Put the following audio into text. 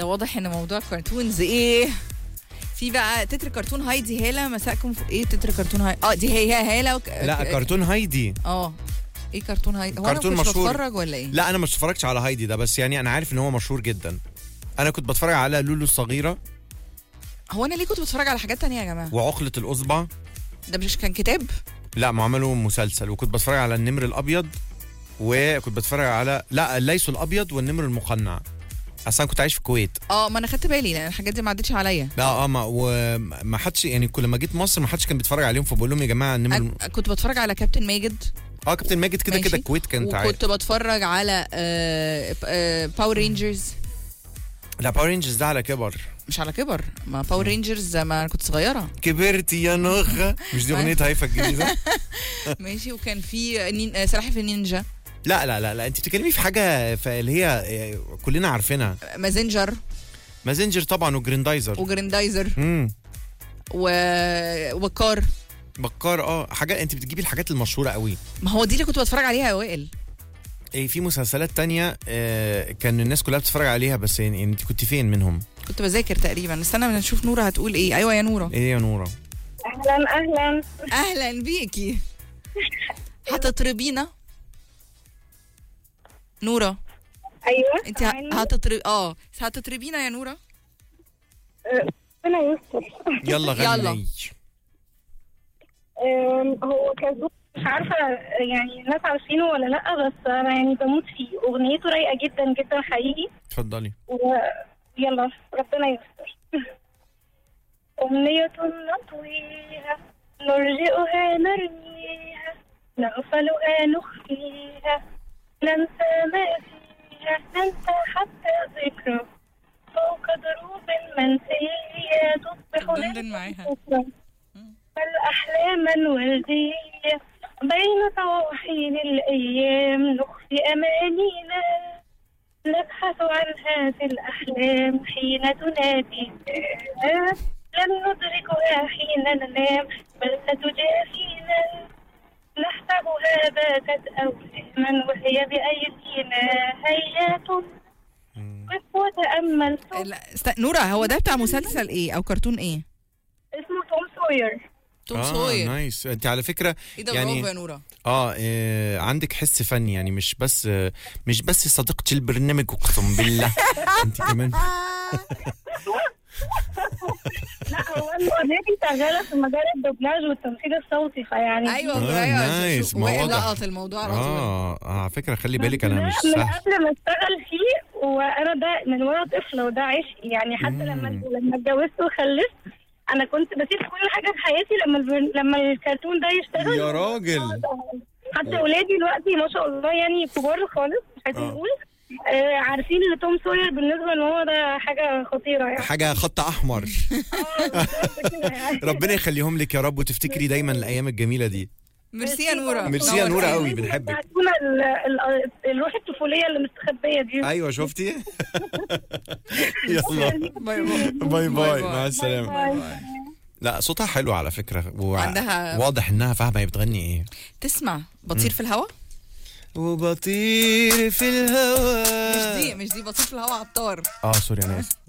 واضح ان موضوع كرتونز ايه في بقى تتر كرتون هايدي هاله مساءكم في ايه تتر كرتون هاي اه دي هي هي هاله وك... لا كرتون هايدي اه ايه كرتون هايدي هو كرتون انا كنت مشهور. بتفرج ولا ايه لا انا مش اتفرجتش على هايدي ده بس يعني انا عارف ان هو مشهور جدا انا كنت بتفرج على لولو الصغيره هو انا ليه كنت بتفرج على حاجات تانية يا جماعه وعقله الاصبع ده مش كان كتاب لا ما عملوا مسلسل وكنت بتفرج على النمر الابيض وكنت بتفرج على لا الليث الابيض والنمر المقنع اصلا كنت عايش في الكويت اه ما انا خدت بالي لان الحاجات دي ما عدتش عليا لا اه ما وما حدش يعني كل ما جيت مصر ما حدش كان بيتفرج عليهم فبقول لهم يا جماعه النمر أنا كنت بتفرج على كابتن ماجد اه كابتن ماجد كده ماشي. كده الكويت كانت عايش وكنت بتفرج على باور رينجرز لا باور رينجرز ده على كبر مش على كبر ما باور رينجرز ما انا كنت صغيره كبرتي يا نخه مش دي اغنيه هيفا الجديده ماشي وكان في نين... آه، سلاحف النينجا لا لا لا لا انت بتتكلمي في حاجه ف- اللي هي آه، كلنا عارفينها مازنجر مازنجر طبعا وجريندايزر وجريندايزر امم و... وكار بكار اه حاجات انت بتجيبي الحاجات المشهوره قوي ما هو دي اللي كنت بتفرج عليها يا وائل إيه في مسلسلات تانية آه كان الناس كلها بتتفرج عليها بس يعني انت كنت فين منهم كنت بذاكر تقريبا استنى ما نشوف نورة هتقول ايه ايوه يا نورة ايه يا نوره اهلا اهلا اهلا بيكي هتطربينا نورة ايوه انت ه- هتطرب اه هتطربينا يا نورة ربنا يستر يلا غني يلا. أم، هو كذوب مش عارفه يعني الناس عارفينه ولا لا بس انا يعني بموت فيه اغنيته رايقه جدا جدا حقيقي اتفضلي ويلا ربنا يستر أمنية نطويها نرجئها نرميها نغفلها نخفيها ننسى ما فيها ننسى حتى ذكرى فوق دروب منسية تصبح دندن لنا معاها. ذكرى. بل أحلاما وردية بين طواحين الأيام نخفي أمانينا نبحث عن هذه الأحلام حين تنادي لن ندركها حين ننام بل ستجافينا نحسبها باتت أوهاما وهي بأيدينا هيات قف وتأمل لا است... نورة هو ده بتاع مسلسل ايه او كرتون ايه اسمه توم سوير توم اه سوير نايس انت على فكره ايه ده يعني برافو يا نورة اه آه، عندك حس فني يعني مش بس آه، مش بس صديقتي البرنامج اقسم بالله انت كمان لا هو انا اوريدي شغاله في مجال الدوبلاج والتمثيل الصوتي فيعني ايوه آه، ايوه نايس، ما وائل واضح. لقط الموضوع على طول اه آه، على فكره خلي بالك انا مش من سهل قبل ما اشتغل فيه وانا ده من وانا طفله وده عشقي يعني حتى لما لما اتجوزت وخلفت انا كنت بسيب كل حاجه في حياتي لما البر- لما الكرتون ده يشتغل يا راجل حتى اولادي دلوقتي ما شاء الله يعني كبار خالص مش عايزين آه. نقول آه عارفين ان توم سوير بالنسبه ان هو ده حاجه خطيره يعني حاجه خط احمر آه، بالظبط كده يعني. ربنا يخليهم لك يا رب وتفتكري دايما الايام الجميله دي ميرسي يا نورة ميرسي يا نورة نورتيني. قوي بنحبك بتاعتونا ال- ال- الروح الطفوليه اللي مستخبيه دي ايوه شفتي يلا باي باي باي باي مع السلامه باي باي. لا صوتها حلو على فكره عندها- واضح انها فاهمه هي بتغني ايه تسمع بطير في الهوا وبطير في الهواء مش دي مش دي بطير في الهوا عطار اه سوري انا اسف